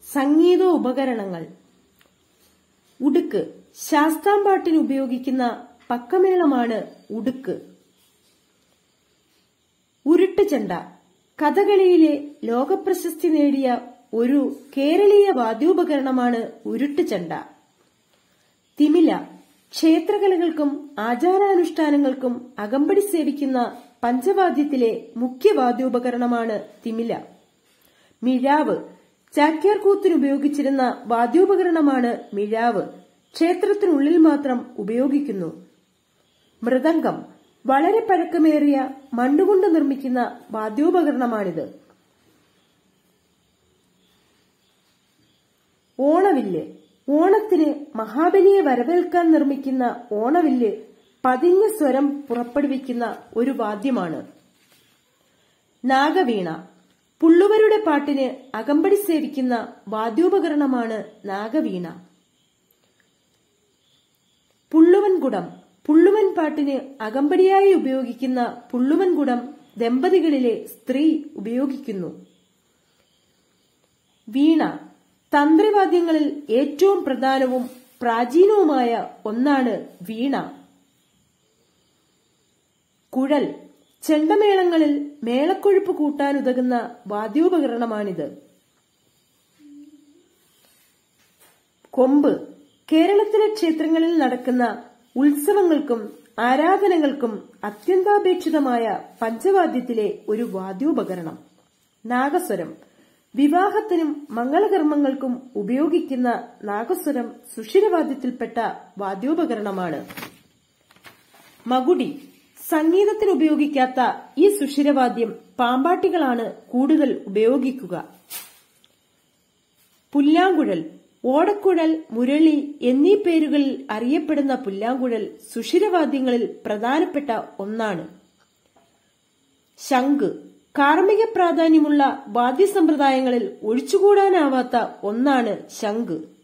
സംഗീത ഉപകരണങ്ങൾ ഉടുക്ക് ശാസ്താംപാട്ടിന് ഉപയോഗിക്കുന്ന പക്കമേളമാണ് ഉടുക്ക് ഉരുട്ടുചണ്ട കഥകളിയിലെ ലോകപ്രശസ്തി നേടിയ ഒരു കേരളീയ വാദ്യോപകരണമാണ് ഉരുട്ടുചണ്ട തിമില ക്ഷേത്രകലകൾക്കും ആചാരാനുഷ്ഠാനങ്ങൾക്കും അകമ്പടി സേവിക്കുന്ന പഞ്ചവാദ്യത്തിലെ മുഖ്യ വാദ്യോപകരണമാണ് തിമില മിഴാവ് ചാക്യാർകൂത്തിന് ഉപയോഗിച്ചിരുന്ന വാദ്യോപകരണമാണ് മിഴാവ് ക്ഷേത്രത്തിനുള്ളിൽ മാത്രം ഉപയോഗിക്കുന്നു മൃദംഗം വളരെ പഴക്കമേറിയ മണ്ണുകൊണ്ട് നിർമ്മിക്കുന്ന വാദ്യോപകരണമാണിത് ഓണവില്ല് ഓണത്തിന് മഹാബലിയെ വരവേൽക്കാൻ നിർമ്മിക്കുന്ന ഓണവില്ല് പതിഞ്ഞ സ്വരം പുറപ്പെടുവിക്കുന്ന ഒരു വാദ്യമാണ് നാഗവീണ പുള്ളുവരുടെ പാട്ടിന് അകമ്പടി സേവിക്കുന്ന വാദ്യോപകരണമാണ് നാഗവീണ പുള്ളുവൻകുടം പുള്ളുവൻ പാട്ടിന് അകമ്പടിയായി ഉപയോഗിക്കുന്ന പുള്ളുവൻകുടം ദമ്പതികളിലെ സ്ത്രീ ഉപയോഗിക്കുന്നു വീണ തന്ത്രിവാദ്യങ്ങളിൽ ഏറ്റവും പ്രധാനവും പ്രാചീനവുമായ ഒന്നാണ് വീണ കുഴൽ ചെണ്ടമേളങ്ങളിൽ മേളക്കൊഴുപ്പ് കൂട്ടാനുതകുന്ന വാദ്യോപകരണമാണിത് കൊമ്പ് കേരളത്തിലെ ക്ഷേത്രങ്ങളിൽ നടക്കുന്ന ഉത്സവങ്ങൾക്കും ആരാധനകൾക്കും അത്യന്താപേക്ഷിതമായ പഞ്ചവാദ്യത്തിലെ ഒരു വാദ്യോപകരണം നാഗസ്വരം വിവാഹത്തിനും മംഗളകർമ്മങ്ങൾക്കും ഉപയോഗിക്കുന്ന നാഗസ്വരം സുഷിരവാദ്യത്തിൽപ്പെട്ട വാദ്യോപകരണമാണ് മകുടി സംഗീതത്തിന് ഉപയോഗിക്കാത്ത ഈ സുഷിരവാദ്യം പാമ്പാട്ടികളാണ് കൂടുതൽ ഉപയോഗിക്കുക പുല്ലാങ്കുഴൽ ഓടക്കുഴൽ മുരളി എന്നീ പേരുകളിൽ അറിയപ്പെടുന്ന പുല്ലാങ്കുഴൽ സുഷിരവാദ്യങ്ങളിൽ പ്രധാനപ്പെട്ട ഒന്നാണ് ശംഖ് കാർമ്മിക പ്രാധാന്യമുള്ള വാദ്യസമ്പ്രദായങ്ങളിൽ ഒഴിച്ചുകൂടാനാവാത്ത ഒന്നാണ് ശംഖ്